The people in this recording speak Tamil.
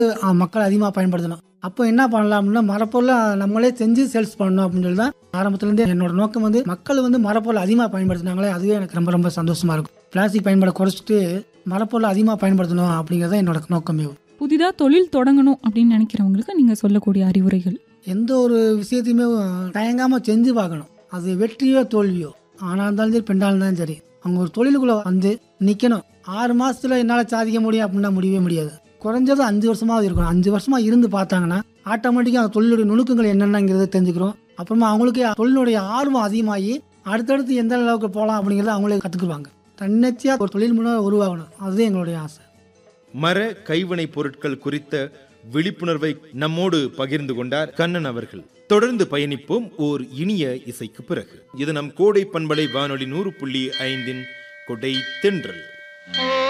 அஹ், மக்கள் அதிகமாக பயன்படுத்தணும் அப்போ என்ன பண்ணலாம் அப்படின்னா மரப்பொருளை நம்மளே செஞ்சு சேல்ஸ் பண்ணணும் அப்படின்னு சொல்லி தான் ஆரம்பத்துலேருந்தே என்னோட நோக்கம் வந்து மக்கள் வந்து மரப்பொருள் அதிகமாக பயன்படுத்தினாங்களே அதுவே எனக்கு ரொம்ப ரொம்ப சந்தோஷமா இருக்கும் பிளாஸ்டிக் பயன்பாடை குறைச்சிட்டு மரப்பொருளை அதிகமாக பயன்படுத்தணும் அப்படிங்கிறது தான் என்னோட நோக்கமே புதிதா தொழில் தொடங்கணும் அப்படின்னு நினைக்கிறவங்களுக்கு நீங்க சொல்லக்கூடிய அறிவுரைகள் எந்த ஒரு விஷயத்தையுமே தயங்காமல் செஞ்சு பார்க்கணும் அது வெற்றியோ தோல்வியோ ஆனா இருந்தாலும் சரி பெண்ணாக இருந்தாலும் சரி அவங்க ஒரு தொழிலுக்குள்ளே வந்து நிற்கணும் ஆறு மாசத்துல என்னால் சாதிக்க முடியும் அப்படின்னா முடியவே முடியாது குறைஞ்சது அஞ்சு வருஷமாவது இருக்கணும் அஞ்சு வருஷமா இருந்து பார்த்தாங்கன்னா ஆட்டோமேட்டிக்காக அந்த தொழிலுடைய நுணுக்கங்கள் என்னென்னங்கிறத தெரிஞ்சுக்கிறோம் அப்புறமா அவங்களுக்கு தொழிலுடைய ஆர்வம் அதிகமாகி அடுத்தடுத்து எந்த அளவுக்கு போகலாம் அப்படிங்கிறத அவங்களே கற்றுக்குருவாங்க தன்னிச்சையாக ஒரு தொழில் மூலம் உருவாகணும் அதுதான் எங்களுடைய ஆசை மர கைவினைப் பொருட்கள் குறித்த விழிப்புணர்வை நம்மோடு பகிர்ந்து கொண்டார் கண்ணன் அவர்கள் தொடர்ந்து பயணிப்போம் ஓர் இனிய இசைக்கு பிறகு இது நம் கோடை பண்பலை வானொலி நூறு புள்ளி ஐந்தின் கொடை தென்றல்